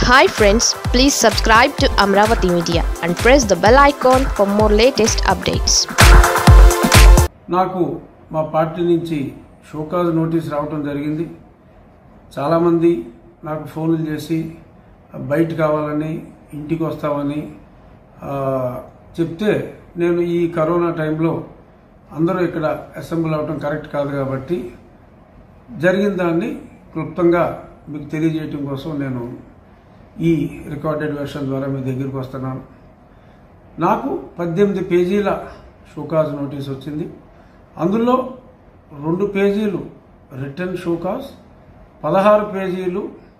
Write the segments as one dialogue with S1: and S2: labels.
S1: hi friends please subscribe to Amaravati media and press the bell icon for more latest updates
S2: నాకు మా party నుంచి show cause notice రావటం జరిగింది చాలామంది నాకు ఫోన్లు చేసి బయట కావాలని ఇంటికి వస్తామని ఆ, చెప్తే నేను ఈ కరోనా టైంలో అందరూ ఇక్కడ అసెంబ్ల్ అవటం కరెక్ట్ కాదు కాబట్టి జరిగిన దాన్ని క్లుప్తంగా మీకు తెలియజేయటం కోసం నేను ఈ రికార్డెడ్ వెర్షన్ ద్వారా మీ దగ్గరికి వస్తున్నాను నాకు పద్దెనిమిది పేజీల షోకాజ్ నోటీస్ వచ్చింది అందులో రెండు పేజీలు రిటర్న్ షోకాజ్ పదహారు పేజీలు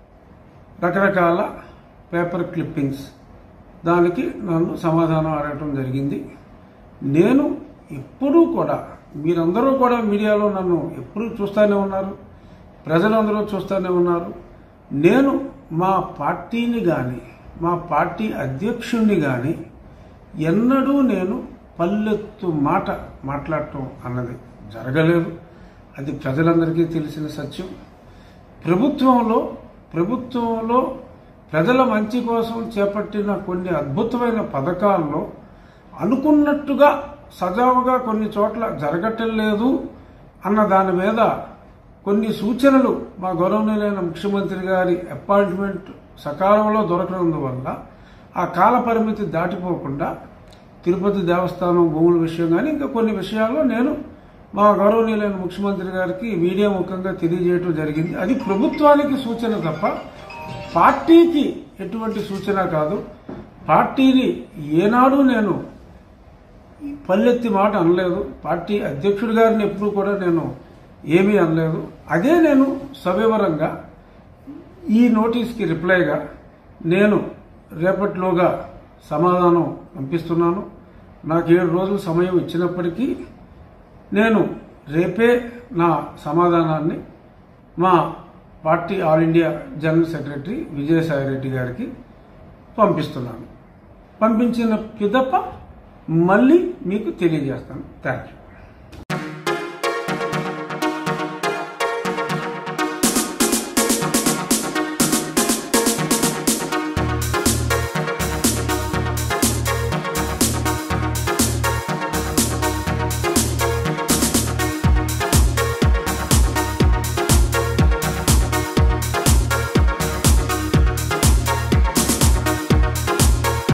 S2: రకరకాల పేపర్ క్లిప్పింగ్స్ దానికి నన్ను సమాధానం అడగటం జరిగింది నేను ఎప్పుడూ కూడా మీరందరూ కూడా మీడియాలో నన్ను ఎప్పుడూ చూస్తూనే ఉన్నారు ప్రజలందరూ చూస్తూనే ఉన్నారు నేను మా పార్టీని కానీ మా పార్టీ అధ్యక్షుణ్ణి కానీ ఎన్నడూ నేను పల్లెత్తు మాట మాట్లాడటం అన్నది జరగలేదు అది ప్రజలందరికీ తెలిసిన సత్యం ప్రభుత్వంలో ప్రభుత్వంలో ప్రజల మంచి కోసం చేపట్టిన కొన్ని అద్భుతమైన పథకాల్లో అనుకున్నట్టుగా సజావుగా కొన్ని చోట్ల జరగటం లేదు అన్న దాని మీద కొన్ని సూచనలు మా గౌరవనీయులైన ముఖ్యమంత్రి గారి అపాయింట్మెంట్ సకాలంలో దొరకడం వల్ల ఆ కాల పరిమితి దాటిపోకుండా తిరుపతి దేవస్థానం భూముల విషయం కానీ ఇంకా కొన్ని విషయాల్లో నేను మా గౌరవనీయులైన ముఖ్యమంత్రి గారికి మీడియా ముఖంగా తెలియజేయటం జరిగింది అది ప్రభుత్వానికి సూచన తప్ప పార్టీకి ఎటువంటి సూచన కాదు పార్టీని ఏనాడు నేను పల్లెత్తి మాట అనలేదు పార్టీ అధ్యక్షుడి గారిని ఎప్పుడూ కూడా నేను ఏమీ అనలేదు అదే నేను సవివరంగా ఈ నోటీస్కి రిప్లైగా నేను రేపటిలోగా సమాధానం పంపిస్తున్నాను నాకు ఏడు రోజులు సమయం ఇచ్చినప్పటికీ నేను రేపే నా సమాధానాన్ని మా party all India general secretary Vijayasai Reddy గారికి పంపిస్తున్నాను పంపించిన పిదప మళ్ళీ మీకు తెలియజేస్తాను థ్యాంక్ యూ